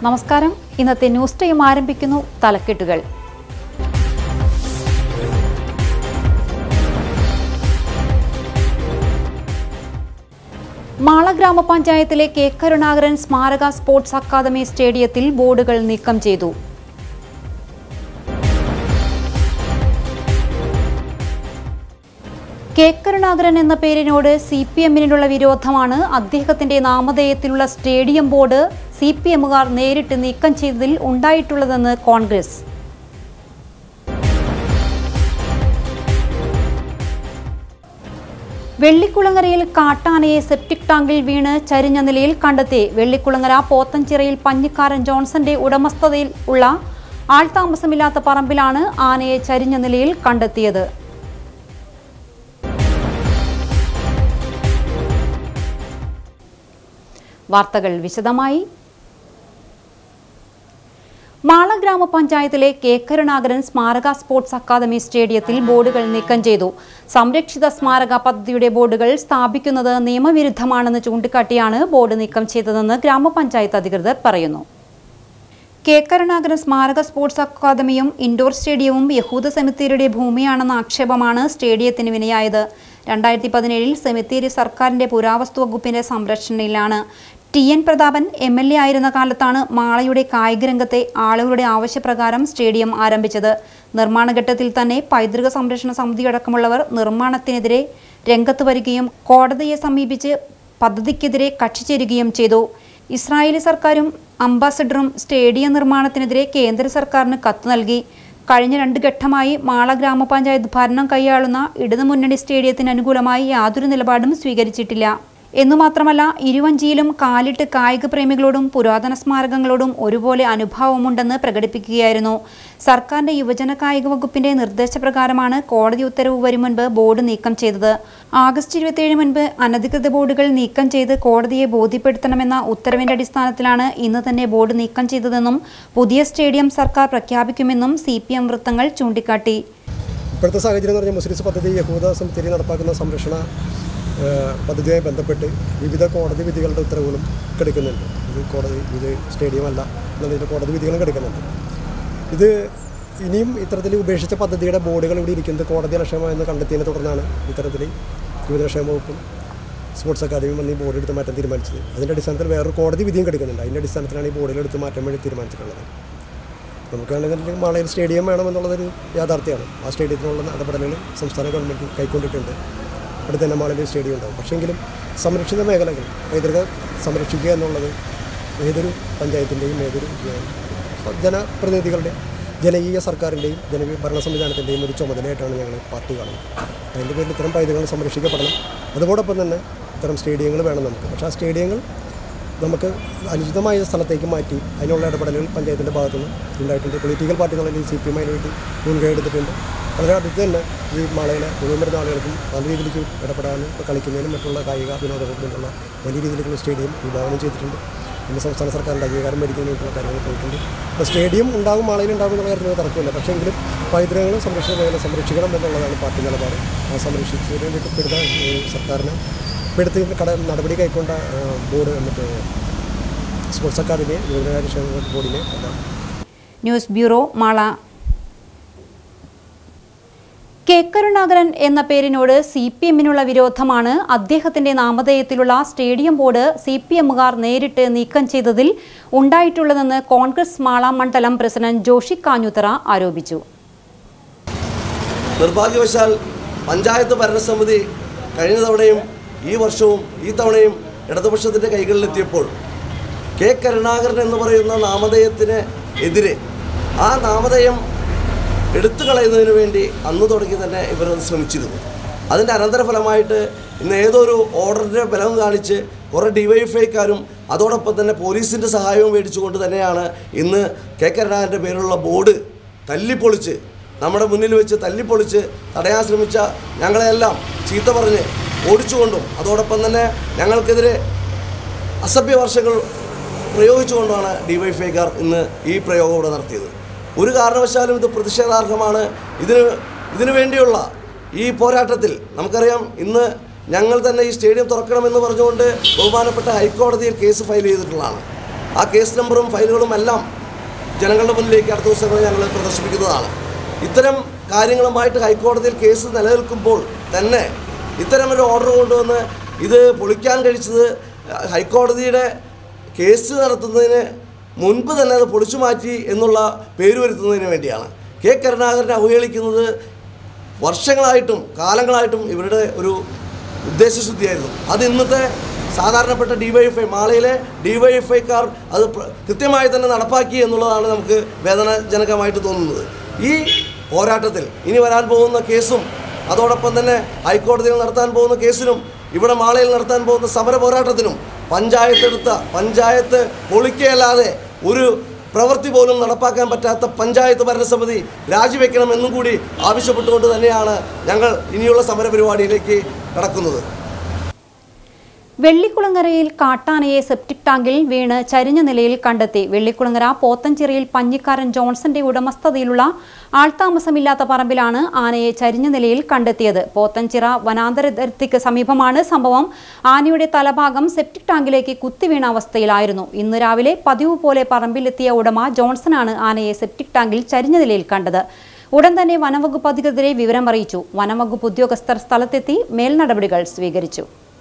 നമസ്കാരം ഇന്നത്തെ news time ആരംഭിക്കുന്നു തലക്കെട്ടുകൾ മാള ഗ്രാമപഞ്ചായത്തിലെ കെ കരുണാകരൻ സ്മാരക സ്പോർട്സ് അക്കാദമി സ്റ്റേഡിയത്തിൽ ബോർഡുകൾ നീക്കം ചെയ്തു കെ കരുണാകരൻ എന്ന പേരിനോട് സി പി എമ്മിനുള്ള വിരോധമാണ് അദ്ദേഹത്തിന്റെ നാമധേയത്തിലുള്ള സ്റ്റേഡിയം ബോർഡ് സി പി എമ്മുകാർ നേരിട്ട് നീക്കം ചെയ്തതിൽ ഉണ്ടായിട്ടുള്ളതെന്ന് കോൺഗ്രസ് വെള്ളിക്കുളങ്ങരയിൽ കാട്ടാനയെ സെപ്റ്റിക് ടാങ്കിൽ വീണ് ചരിഞ്ഞ നിലയിൽ കണ്ടെത്തി വെള്ളിക്കുളങ്ങര പോത്തൻചിറയിൽ പഞ്ഞിക്കാരൻ ജോൺസന്റെ ഉടമസ്ഥതയിൽ ഉള്ള ആൾതാമസമില്ലാത്ത പറമ്പിലാണ് ആനയെ ചരിഞ്ഞ നിലയിൽ കണ്ടെത്തിയത് വാർത്തകൾ വിശദമായി മാള ഗ്രാമപഞ്ചായത്തിലെ കെ കരുണാകരൻ സ്മാരക സ്പോർട്സ് അക്കാദമി സ്റ്റേഡിയത്തിൽ ബോർഡുകൾ നീക്കം ചെയ്തു സംരക്ഷിത സ്മാരക പദ്ധതിയുടെ ബോർഡുകൾ സ്ഥാപിക്കുന്നത് നിയമവിരുദ്ധമാണെന്ന് ചൂണ്ടിക്കാട്ടിയാണ് ബോർഡ് നീക്കം ചെയ്തതെന്ന് ഗ്രാമപഞ്ചായത്ത് അധികൃതർ പറയുന്നു കെ കരുണാകരൻ സ്മാരക സ്പോർട്സ് അക്കാദമിയും ഇൻഡോർ സ്റ്റേഡിയവും യഹൂദ സെമിത്തേരിയുടെ ഭൂമിയാണെന്ന ആക്ഷേപമാണ് സ്റ്റേഡിയത്തിന് വിനയായത് രണ്ടായിരത്തി പതിനേഴിൽ സെമിത്തേരി സർക്കാരിന്റെ പുരാവസ്തു വകുപ്പിന്റെ സംരക്ഷണയിലാണ് T N Prathapan M L A ആയിരുന്ന കാലത്താണ് മാളയുടെ കായിക രംഗത്തെ ആളുകളുടെ ആവശ്യപ്രകാരം സ്റ്റേഡിയം ആരംഭിച്ചത് നിർമ്മാണഘട്ടത്തിൽ തന്നെ പൈതൃക സംരക്ഷണ സമിതിയടക്കമുള്ളവർ നിർമ്മാണത്തിനെതിരെ രംഗത്ത് വരികയും കോടതിയെ സമീപിച്ച് പദ്ധതിക്കെതിരെ കക്ഷി ചേരുകയും ചെയ്തു ഇസ്രായേലി സർക്കാരും അംബാസഡറും സ്റ്റേഡിയം നിർമ്മാണത്തിനെതിരെ കേന്ദ്ര സർക്കാരിന് കത്ത് നൽകി കഴിഞ്ഞ രണ്ട് ഘട്ടമായി മാള ഗ്രാമപഞ്ചായത്ത് ഭരണം കൈയാളുന്ന ഇടതുമുന്നണി സ്റ്റേഡിയത്തിന് അനുകൂലമായി യാതൊരു നിലപാടും സ്വീകരിച്ചിട്ടില്ല എന്നുമാത്രമല്ല ഇരുവഞ്ചിയിലും കാലിട്ട് കായിക പ്രേമികളോടും പുരാതന സ്മാരകങ്ങളോടും ഒരുപോലെ അനുഭാവമുണ്ടെന്ന് പ്രകടിപ്പിക്കുകയായിരുന്നു സർക്കാരിന്റെ യുവജന കായിക വകുപ്പിന്റെ നിർദ്ദേശപ്രകാരമാണ് കോടതി ഉത്തരവ് വരും മുൻപ് ബോർഡ് നീക്കം ചെയ്തത് ആഗസ്റ്റ് ഇരുപത്തിയേഴ് മുൻപ് അനധികൃത ബോർഡുകൾ നീക്കം ചെയ്ത് കോടതിയെ ബോധ്യപ്പെടുത്തണമെന്ന ഉത്തരവിന്റെ അടിസ്ഥാനത്തിലാണ് ഇന്ന് തന്നെ ബോർഡ് നീക്കം ചെയ്തതെന്നും പുതിയ സ്റ്റേഡിയം സർക്കാർ പ്രഖ്യാപിക്കുമെന്നും സി വൃത്തങ്ങൾ ചൂണ്ടിക്കാട്ടി ഇപ്പോഴത്തെ സാഹചര്യം എന്ന് പറഞ്ഞാൽ മുസ്ലിംസ് പദ്ധതി യഹൂദ സമിതി നടപ്പാക്കുന്ന സംരക്ഷണ ഏഹ്, പദ്ധതിയുമായി ബന്ധപ്പെട്ട് വിവിധ കോടതി വിധികളുടെ ഉത്തരവുകളും കിടക്കുന്നുണ്ട് ഇത് കോടതി ഇത് സ്റ്റേഡിയം അല്ല എന്നുള്ളതിൻ്റെ കോടതി വിധികളും കിടക്കുന്നുണ്ട് ഇത് ഇനിയും ഇത്തരത്തിൽ ഉപേക്ഷിച്ച പദ്ധതിയുടെ ബോർഡുകൾ ഇവിടെ ഇരിക്കുന്നത് കോടതി ലക്ഷ്യമായെന്ന് കണ്ടെത്തിയതിനെ തുടർന്നാണ് ഇത്തരത്തിൽ യുവജനക്ഷേമ വകുപ്പും സ്പോർട്സ് അക്കാദമിയും വന്ന് ഈ ബോർഡ് എടുത്ത് മാറ്റാൻ തീരുമാനിച്ചത് അതിൻ്റെ അടിസ്ഥാനത്തിൽ വേറൊരു കോടതി വിധിയും കിടക്കുന്നുണ്ട് അതിൻ്റെ അടിസ്ഥാനത്തിലാണ് ഈ ബോർഡുകൾ എടുത്ത് മാറ്റാൻ വേണ്ടി തീരുമാനിച്ചിട്ടുള്ളത് നമുക്കാണെങ്കിൽ മാളയിൽ സ്റ്റേഡിയം വേണമെന്നുള്ളതൊരു യാഥാർത്ഥ്യമാണ് ആ സ്റ്റേഡിയത്തിനുള്ള നടപടികൾ സംസ്ഥാന ഗവൺമെൻറ് കൈക്കൊണ്ടിട്ടുണ്ട് അടുത്ത് തന്നെ മാളയിൽ സ്റ്റേഡിയം ഉണ്ടാവും പക്ഷേങ്കിലും സംരക്ഷിത മേഖലകൾ പൈതൃക സംരക്ഷിക്കുക എന്നുള്ളത് ഏതൊരു പഞ്ചായത്തിൻ്റെയും ഏതൊരു ഏഹ്, ജനപ്രതിനിധികളുടെ ജനകീയ സർക്കാരിൻ്റെയും ജനകീയ ഭരണ സംവിധാനത്തിൻ്റെയും ഒരു ചുമതലയായിട്ടാണ് ഞങ്ങൾ പാർട്ടി കാണുന്നത് അതിൻ്റെ പേരിൽ ഇത്തരം പൈതൃകങ്ങൾ സംരക്ഷിക്കപ്പെടണം അതോടൊപ്പം തന്നെ ഇത്തരം സ്റ്റേഡിയങ്ങൾ വേണം നമുക്ക് പക്ഷേ ആ സ്റ്റേഡിയങ്ങൾ നമുക്ക് അനുചിതമായ സ്ഥലത്തേക്ക് മാറ്റി അതിനുള്ള ഇടപെടലുകൾ പഞ്ചായത്തിൻ്റെ ഭാഗത്തുനിന്ന് ഉണ്ടായിട്ടുണ്ട് പൊളിറ്റിക്കൽ പാർട്ടി എന്നുള്ള സി പി എം അതിന് വേണ്ടി മുൻകൈ എടുത്തിട്ടുണ്ട് വളരെ അടുത്ത് തന്നെ ഈ മാളയിലെ മുഴുവൻ വരുന്ന ആളുകൾക്കും പല രീതിയിലേക്ക് ഇടപെടാനും ഇപ്പോൾ കളിക്കുന്നതിനും മറ്റുള്ള കായിക വിനോദങ്ങൾക്കുള്ള വലിയ രീതിയിലേക്കുള്ള സ്റ്റേഡിയം വിഭാവനം ചെയ്തിട്ടുണ്ട് പിന്നെ സംസ്ഥാന സർക്കാരിൻ്റെ അംഗീകാരം മേടിക്കുന്നതിനുള്ള കാര്യങ്ങൾ പോയിട്ടുണ്ട് അപ്പോൾ സ്റ്റേഡിയം ഉണ്ടാകും മാളയിൽ ഉണ്ടാകും എന്നുള്ള കാര്യത്തിൽ തർക്കമില്ല പക്ഷേ എങ്കിലും പൈതൃകങ്ങളും സംരക്ഷണ മേഖല സംരക്ഷിക്കണം എന്നുള്ളതാണ് പാർട്ടി നിലപാട് ആ സംരക്ഷിച്ചതിന് വേണ്ടി പെടുന്ന ഈ സർക്കാരിന് എടുത്ത് കട നടപടി കൈക്കൊണ്ട ആ, ബോർഡ് മറ്റേ സ്പോർട്സ് അക്കാദമിയെ യുവജനകാര്യ ക്ഷേമ ബോർഡിനെ എല്ലാം news bureau Mala K Karunakaran എന്ന പേരിനോട് സി പി എമ്മിനുള്ള വിരോധമാണ് അദ്ദേഹത്തിന്റെ നാമധേയത്തിലുള്ള സ്റ്റേഡിയം ബോർഡ് സി പി എമ്മുകാർ നേരിട്ട് നീക്കം ചെയ്തതിൽ ഉണ്ടായിട്ടുള്ളതെന്ന് കോൺഗ്രസ് മാള മണ്ഡലം പ്രസിഡന്റ് ജോഷി കാഞ്ഞുത്തറ ആരോപിച്ചു നിർഭാഗ്യവശാൽ പഞ്ചായത്ത് ഭരണസമിതി കഴിഞ്ഞ തവണയും ഈ വർഷവും ഈ തവണയും ഇടതുപക്ഷത്തിൻ്റെ കൈകളിലെത്തിയപ്പോൾ കെ കരുണാകരൻ എന്ന് പറയുന്ന നാമധേയത്തിന് എതിരെ ആ നാമധേയം എടുത്തു കളയുന്നതിന് വേണ്ടി അന്ന് തുടങ്ങി തന്നെ ഇവർ അത് ശ്രമിച്ചിരുന്നു അതിൻ്റെ അനന്തരഫലമായിട്ട് ഇന്ന് ഏതോ ഒരു ഓർഡറിൻ്റെ ബലം കാണിച്ച് കുറേ ഡിവൈഎഫ്ഐക്കാരും അതോടൊപ്പം തന്നെ പോലീസിൻ്റെ സഹായവും മേടിച്ചുകൊണ്ട് തന്നെയാണ് ഇന്ന് കെ കരുണാകരൻ്റെ പേരിലുള്ള ബോർഡ് തല്ലിപ്പൊളിച്ച് നമ്മുടെ മുന്നിൽ വെച്ച് തല്ലിപ്പൊളിച്ച് തടയാൻ ശ്രമിച്ച ഞങ്ങളെല്ലാം ചീത്ത പറഞ്ഞ് ഓടിച്ചുകൊണ്ടും അതോടൊപ്പം തന്നെ ഞങ്ങൾക്കെതിരെ അസഭ്യ വർഷങ്ങൾ പ്രയോഗിച്ചുകൊണ്ടാണ് ഡിവൈഫൈക്കാർ ഇന്ന് ഈ പ്രയോഗം ഇവിടെ നടത്തിയത് ഒരു കാരണവശാലും ഇത് പ്രതിഷേധാർഹമാണ് ഇതിന് ഇതിനു വേണ്ടിയുള്ള ഈ പോരാട്ടത്തിൽ നമുക്കറിയാം ഇന്ന് ഞങ്ങൾ തന്നെ ഈ സ്റ്റേഡിയം തുറക്കണമെന്ന് പറഞ്ഞുകൊണ്ട് ബഹുമാനപ്പെട്ട ഹൈക്കോടതിയിൽ കേസ് ഫയൽ ചെയ്തിട്ടുള്ളതാണ് ആ കേസ് നമ്പറും ഫയലുകളും എല്ലാം ജനങ്ങളുടെ മുന്നിലേക്ക് അടുത്ത ദിവസങ്ങളിൽ ഞങ്ങൾ പ്രദർശിപ്പിക്കുന്നതാണ് ഇത്തരം കാര്യങ്ങളുമായിട്ട് ഹൈക്കോടതിയിൽ കേസ് നിലനിൽക്കുമ്പോൾ തന്നെ ഇത്തരം ഒരു ഓർഡർ കൊണ്ടുവന്ന് ഇത് പൊളിക്കാൻ കഴിച്ചത് ഹൈക്കോടതിയുടെ കേസ് നടത്തുന്നതിന് മുൻപ് തന്നെ അത് പൊളിച്ചു മാറ്റി എന്നുള്ള പേര് വരുത്തുന്നതിന് വേണ്ടിയാണ് കെ കരുണാകരനെ അവഹേളിക്കുന്നത് വർഷങ്ങളായിട്ടും കാലങ്ങളായിട്ടും ഇവരുടെ ഒരു ഉദ്ദേശശുദ്ധിയായിരുന്നു അത് ഇന്നത്തെ സാധാരണപ്പെട്ട ഡിവൈഎഫ്ഐ മാളയിലെ ഡിവൈഎഫ്ഐക്കാർ അത് പ്ര- കൃത്യമായി തന്നെ നടപ്പാക്കി എന്നുള്ളതാണ് നമുക്ക് വേദനാജനകമായിട്ട് തോന്നുന്നത് ഈ പോരാട്ടത്തിൽ ഇനി വരാൻ പോകുന്ന കേസും അതോടൊപ്പം തന്നെ ഹൈക്കോടതിയിൽ നടത്താൻ പോകുന്ന കേസിനും ഇവിടെ മാളയിൽ നടത്താൻ പോകുന്ന സമര പോരാട്ടത്തിനും പഞ്ചായത്ത് എടുത്ത പഞ്ചായത്ത് പൊളിക്കുകയല്ലാതെ ഒരു പ്രവൃത്തി പോലും നടപ്പാക്കാൻ പറ്റാത്ത പഞ്ചായത്ത് ഭരണസമിതി രാജിവെക്കണം എന്നും കൂടി ആവശ്യപ്പെട്ടുകൊണ്ട് തന്നെയാണ് ഞങ്ങൾ ഇനിയുള്ള സമരപരിപാടിയിലേക്ക് കടക്കുന്നത് വെള്ളിക്കുളങ്ങരയിൽ കാട്ടാനയെ സെപ്റ്റിക് ടാങ്കിൽ വീണ് ചരിഞ്ഞ നിലയിൽ കണ്ടെത്തി വെള്ളിക്കുളങ്ങര പോത്തഞ്ചിറയിൽ പഞ്ഞിക്കാരൻ ജോൺസന്റെ ഉടമസ്ഥതയിലുള്ള ആൾതാമസമില്ലാത്ത പറമ്പിലാണ് ആനയെ ചരിഞ്ഞ നിലയിൽ കണ്ടെത്തിയത് പോത്തഞ്ചിറ വനാന്തരത്തിക്ക് സമീപമാണ് സംഭവം ആനയുടെ തലഭാഗം സെപ്റ്റിക് ടാങ്കിലേക്ക് കുത്തിവീണ അവസ്ഥയിലായിരുന്നു ഇന്ന് രാവിലെ പതിവ് പോലെ പറമ്പിലെത്തിയ ഉടമ ജോൺസനാണ് ആനയെ സെപ്റ്റിക് ടാങ്കിൽ ചരിഞ്ഞ നിലയിൽ കണ്ടത് ഉടൻ തന്നെ വനംവകുപ്പ് അധികൃതരെ വിവരം അറിയിച്ചു വനംവകുപ്പ് ഉദ്യോഗസ്ഥർ സ്ഥലത്തെത്തി മേൽനടപടികൾ സ്വീകരിച്ചു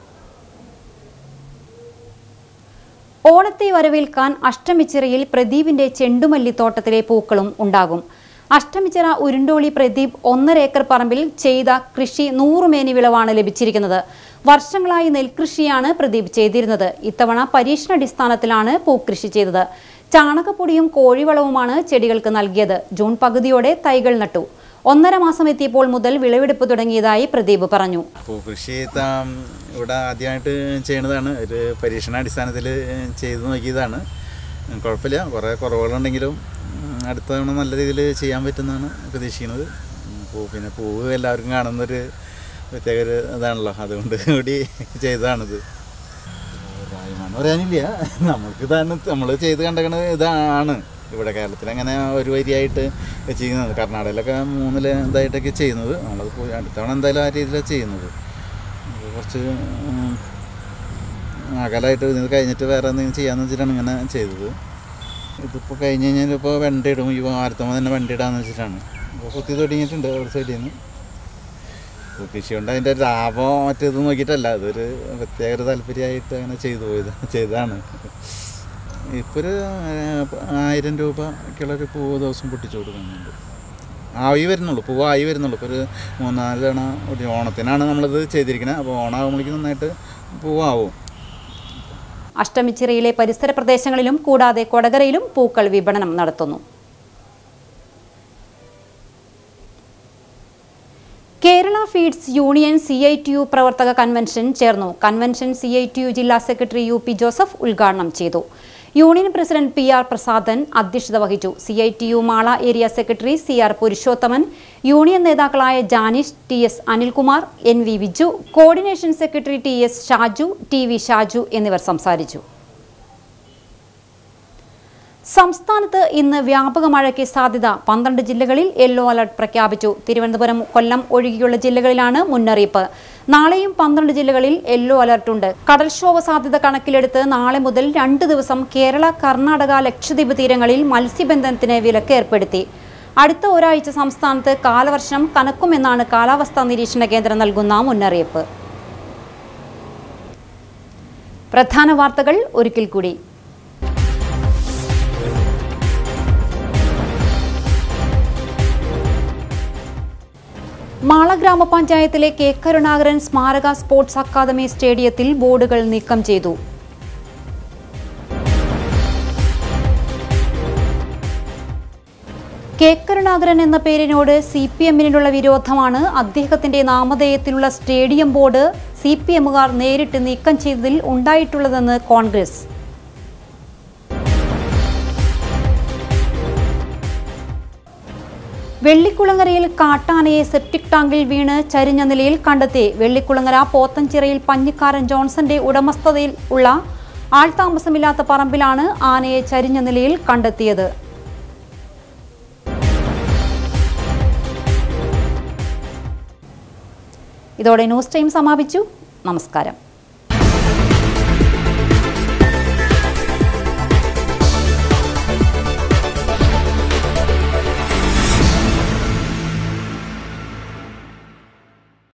ഓണത്തെ വരവേൽക്കാൻ അഷ്ടമിച്ചിറയിൽ പ്രദീപിന്റെ ചെണ്ടുമല്ലിത്തോട്ടത്തിലെ പൂക്കളും ഉണ്ടാകും അഷ്ടമിച്ചിറ ഉരുണ്ടോളി പ്രദീപ് ഒന്നര ഏക്കർ പറമ്പിൽ ചെയ്ത കൃഷി നൂറുമേനി വിളവാണ് ലഭിച്ചിരിക്കുന്നത് വർഷങ്ങളായി നെൽകൃഷിയാണ് പ്രദീപ് ചെയ്തിരുന്നത് ഇത്തവണ പരീക്ഷണാടിസ്ഥാനത്തിലാണ് പൂക്കൃഷി ചെയ്തത് ചാണകപ്പൊടിയും കോഴിവളവുമാണ് ചെടികൾക്ക് നൽകിയത് ജൂൺ പകുതിയോടെ തൈകൾ നട്ടു ഒന്നര മാസം എത്തിയപ്പോൾ മുതൽ വിളവെടുപ്പ് തുടങ്ങിയതായി പ്രദീപ് പറഞ്ഞു പൂക്കൃഷി താം ഇവിടെ ആദ്യമായിട്ട് ചെയ്യണതാണ് ഒരു പരീക്ഷണാടിസ്ഥാനത്തിൽ ചെയ്ത് നോക്കിയതാണ് കുഴപ്പമില്ല കുറേ കുറവുകളുണ്ടെങ്കിലും ഉം, അടുത്ത തവണ നല്ല രീതിയിൽ ചെയ്യാൻ പറ്റുമെന്നാണ് പ്രതീക്ഷിക്കുന്നത് ഉം, പൂ പിന്നെ പൂവ് എല്ലാവർക്കും കാണുന്നൊരു പ്രത്യേക ഒരു ഇതാണല്ലോ അതുകൊണ്ട് കൂടി ചെയ്തതാണിത് പ്രായമാണെന്ന് പറയാനില്ല നമുക്ക് ഇതാണ് നമ്മൾ ചെയ്ത് കണ്ടേക്കണത് ഇതാണ് ഇവിടെ കേരളത്തിൽ അങ്ങനെ ഒരു വരിയായിട്ട് ചെയ്യുന്നത് കർണാടകയിലൊക്കെ മൂന്നില് ഇതായിട്ടൊക്കെ ചെയ്യുന്നത് നമ്മളത് പോയി അടുത്ത തവണ എന്തായാലും ആ രീതിയിലാണ് ചെയ്യുന്നത് അത് കുറച്ച് ഉം, അകലായിട്ട് ഇത് കഴിഞ്ഞിട്ട് വേറെ എന്തെങ്കിലും ചെയ്യാമെന്ന് വെച്ചിട്ടാണ് ഇങ്ങനെ ചെയ്തത് ഇതിപ്പോൾ കഴിഞ്ഞ് കഴിഞ്ഞാൽ ഇപ്പോൾ വെണ്ട ഇടും ഈ വാരത്തമ്മ തന്നെ വെണ്ട ഇടാന്ന് വെച്ചിട്ടാണ് ഇപ്പോൾ കുത്തി തുടങ്ങിയിട്ടുണ്ട് ഒരു സൈഡിൽ നിന്ന് ഇപ്പോൾ കൃഷി കൊണ്ട് അതിൻ്റെ ലാഭം മറ്റേത് നോക്കിയിട്ടല്ല അതൊരു പ്രത്യേക ഒരു താല്പര്യമായിട്ട് അങ്ങനെ ചെയ്തു പോയത് ചെയ്തതാണ് ഇപ്പോൾ ഒരു ഏഹ്, ആയിരം രൂപക്കുള്ളൊരു പൂവ് ദിവസം പൊട്ടിച്ചു കൊടുക്കുന്നുണ്ട് ആയി വരുന്നുള്ളൂ പൂവ് ആയി വരുന്നുള്ളൂ ഇപ്പോൾ ഒരു മൂന്നാല് തവണ ഒരു ഓണത്തിനാണ് നമ്മളിത് ചെയ്തിരിക്കുന്നത് അപ്പോൾ ഓണമാകുമ്പോഴേക്കും നന്നായിട്ട് പൂവാവും അഷ്ടമിച്ചിറയിലെ പരിസര പ്രദേശങ്ങളിലും കൂടാതെ കൊടകരയിലും പൂക്കൾ വിപണനം നടത്തുന്നു Kerala feeds union C I T U പ്രവർത്തക കൺവെൻഷൻ ചേർന്നു convention C I T U ജില്ലാ സെക്രട്ടറി യു പി ജോസഫ് ഉദ്ഘാടനം ചെയ്തു union president P R Prasadan അധ്യക്ഷത വഹിച്ചു C I T U Mala area secretary C R Purushothaman union നേതാക്കളായ Janish T S Anilkumar N V Viju coordination secretary T S Shaju T V Shaju എന്നിവർ സംസാരിച്ചു സംസ്ഥാനത്ത് ഇന്ന് വ്യാപക മഴയ്ക്ക് സാധ്യത പന്ത്രണ്ട് ജില്ലകളിൽ യെല്ലോ അലർട്ട് പ്രഖ്യാപിച്ചു തിരുവനന്തപുരം കൊല്ലം ഒഴികെയുള്ള ജില്ലകളിലാണ് മുന്നറിയിപ്പ് നാളെയും പന്ത്രണ്ട് ജില്ലകളിൽ യെല്ലോ അലർട്ടുണ്ട് കടൽക്ഷോഭ സാധ്യത കണക്കിലെടുത്ത് നാളെ മുതൽ രണ്ട് ദിവസം കേരള കർണാടക ലക്ഷദ്വീപ് തീരങ്ങളിൽ മത്സ്യബന്ധനത്തിന് വിലക്ക് ഏർപ്പെടുത്തി അടുത്ത ഒരാഴ്ച സംസ്ഥാനത്ത് കാലവർഷം കനക്കുമെന്നാണ് കാലാവസ്ഥാ നിരീക്ഷണ കേന്ദ്രം നൽകുന്ന മുന്നറിയിപ്പ് പ്രധാന വാർത്തകൾ ഒരിക്കൽ കൂടി മാള ഗ്രാമപഞ്ചായത്തിലെ കെ കരുണാകരൻ സ്മാരക സ്പോർട്സ് അക്കാദമി സ്റ്റേഡിയത്തിൽ ബോർഡുകൾ നീക്കം ചെയ്തു കെ കരുണാകരൻ എന്ന പേരിനോട് സി പി എമ്മിനുള്ള വിരോധമാണ് അദ്ദേഹത്തിന്റെ നാമധേയത്തിലുള്ള സ്റ്റേഡിയം ബോർഡ് സി പി എമ്മുകാർ നേരിട്ട് നീക്കം ചെയ്തതിൽ ഉണ്ടായിട്ടുള്ളതെന്ന് കോൺഗ്രസ് വെള്ളിക്കുളങ്ങരയിൽ കാട്ടാനയെ സെപ്റ്റിക് ടാങ്കിൽ വീണ് ചരിഞ്ഞ നിലയിൽ കണ്ടെത്തി വെള്ളിക്കുളങ്ങര പോത്തഞ്ചിറയിൽ പഞ്ഞിക്കാരൻ ജോൺസന്റെ ഉടമസ്ഥതയിൽ ഉള്ള ആൾതാമസമില്ലാത്ത പറമ്പിലാണ് ആനയെ ചരിഞ്ഞ നിലയിൽ കണ്ടെത്തിയത് ഇതോടെ ന്യൂസ് ടൈം സമാപിച്ചു നമസ്കാരം